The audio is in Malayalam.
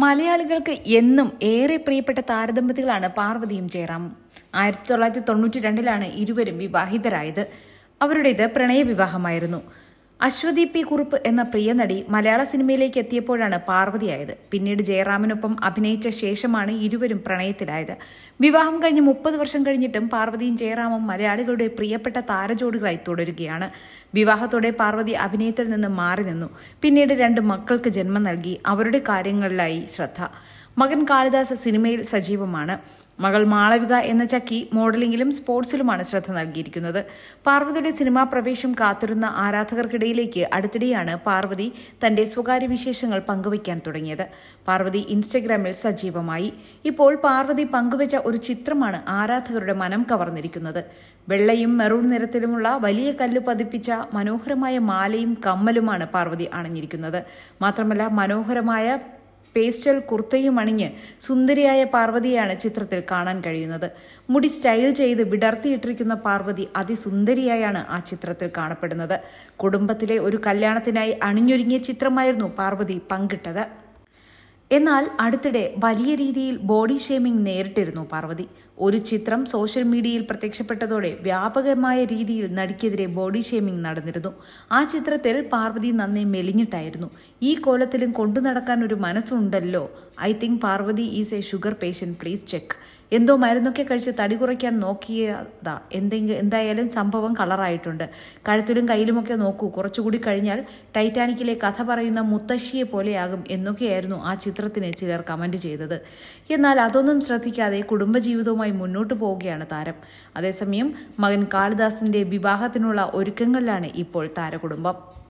മലയാളികൾക്ക് എന്നും ഏറെ പ്രിയപ്പെട്ട താരദമ്പതികളാണ് പാർവതിയും ജയറാമും ആയിരത്തി തൊള്ളായിരത്തി തൊണ്ണൂറ്റി രണ്ടിലാണ് ഇരുവരും വിവാഹിതരായത് അവരുടേത് പ്രണയവിവാഹമായിരുന്നു അശ്വതി പി കുറുപ്പ് എന്ന പ്രിയ നടി മലയാള സിനിമയിലേക്ക് എത്തിയപ്പോഴാണ് പാർവതിയായത് പിന്നീട് ജയറാമിനൊപ്പം അഭിനയിച്ച ശേഷമാണ് ഇരുവരും പ്രണയത്തിലായത് വിവാഹം കഴിഞ്ഞ് മുപ്പത് വർഷം കഴിഞ്ഞിട്ടും പാർവതിയും ജയറാമും മലയാളികളുടെ പ്രിയപ്പെട്ട താരജോഡികളായി തുടരുകയാണ് വിവാഹത്തോടെ പാർവതി അഭിനയത്തിൽ നിന്ന് മാറി നിന്നു പിന്നീട് രണ്ട് മക്കൾക്ക് ജന്മം നൽകി അവരുടെ കാര്യങ്ങളിലായി ശ്രദ്ധ മകൻ കാളിദാസ് സിനിമയിൽ സജീവമാണ് മകൾ മാളവിക എന്ന ചക്കി മോഡലിംഗിലും സ്പോർട്സിലുമാണ് ശ്രദ്ധ നൽകിയിരിക്കുന്നത് പാർവതിയുടെ സിനിമാ പ്രവേശം കാത്തിരുന്ന ആരാധകർക്കിടയിലേക്ക് അടുത്തിടെയാണ് പാർവതി തന്റെ സ്വകാര്യ വിശേഷങ്ങൾ പങ്കുവയ്ക്കാൻ തുടങ്ങിയത് പാർവതി ഇൻസ്റ്റഗ്രാമിൽ സജീവമായി ഇപ്പോൾ പാർവതി പങ്കുവച്ച ഒരു ചിത്രമാണ് ആരാധകരുടെ മനം കവർന്നിരിക്കുന്നത് വെള്ളയും മെറൂൺ നിറത്തിലുമുള്ള വലിയ കല്ല് പതിപ്പിച്ച മനോഹരമായ മാലയും കമ്മലുമാണ് പാർവതി അണിഞ്ഞിരിക്കുന്നത് മാത്രമല്ല മനോഹരമായ പേസ്റ്റൽ കുർത്തയും അണിഞ്ഞ് സുന്ദരിയായ പാർവതിയാണ് ചിത്രത്തിൽ കാണാൻ കഴിയുന്നത് മുടി സ്റ്റൈൽ ചെയ്ത് വിടർത്തിയിട്ടിരിക്കുന്ന പാർവതി അതിസുന്ദരിയായാണ് ആ ചിത്രത്തിൽ കാണപ്പെടുന്നത് കുടുംബത്തിലെ ഒരു കല്യാണത്തിനായി അണിഞ്ഞൊരുങ്ങിയ ചിത്രമായിരുന്നു പാർവതി പങ്കിട്ടത് എന്നാൽ അടുത്തിടെ വലിയ രീതിയിൽ ബോഡി ഷേമിംഗ് നേരിട്ടിരുന്നു പാർവതി ഒരു ചിത്രം സോഷ്യൽ മീഡിയയിൽ പ്രത്യക്ഷപ്പെട്ടതോടെ വ്യാപകമായ രീതിയിൽ നടിക്കെതിരെ ബോഡി ഷേമിംഗ് നടന്നിരുന്നു ആ ചിത്രത്തിൽ പാർവതി നന്നേ മെലിഞ്ഞിട്ടായിരുന്നു ഈ കോലത്തിലും കൊണ്ടു നടക്കാൻ ഒരു മനസ്സുണ്ടല്ലോ I think Parvathi is a sugar patient please check എന്തോ മരുന്നൊക്കെ കഴിച്ച് തടി കുറയ്ക്കാൻ നോക്കിയതാ എന്തെങ്കിലും എന്തായാലും സംഭവം കളറായിട്ടുണ്ട് കഴുത്തിലും കയ്യിലുമൊക്കെ നോക്കൂ കുറച്ചുകൂടി കഴിഞ്ഞാൽ ടൈറ്റാനിക്കിലെ കഥ പറയുന്ന മുത്തശ്ശിയെ പോലെയാകും എന്നൊക്കെയായിരുന്നു ആ ചിത്രത്തിന് ചിലർ കമന്റ് ചെയ്തത് എന്നാൽ അതൊന്നും ശ്രദ്ധിക്കാതെ കുടുംബജീവിതവുമായി മുന്നോട്ട് പോവുകയാണ് താരം അതേസമയം മകൻ കാളിദാസിന്റെ വിവാഹത്തിനുള്ള ഒരുക്കങ്ങളിലാണ് ഇപ്പോൾ താരകുടുംബം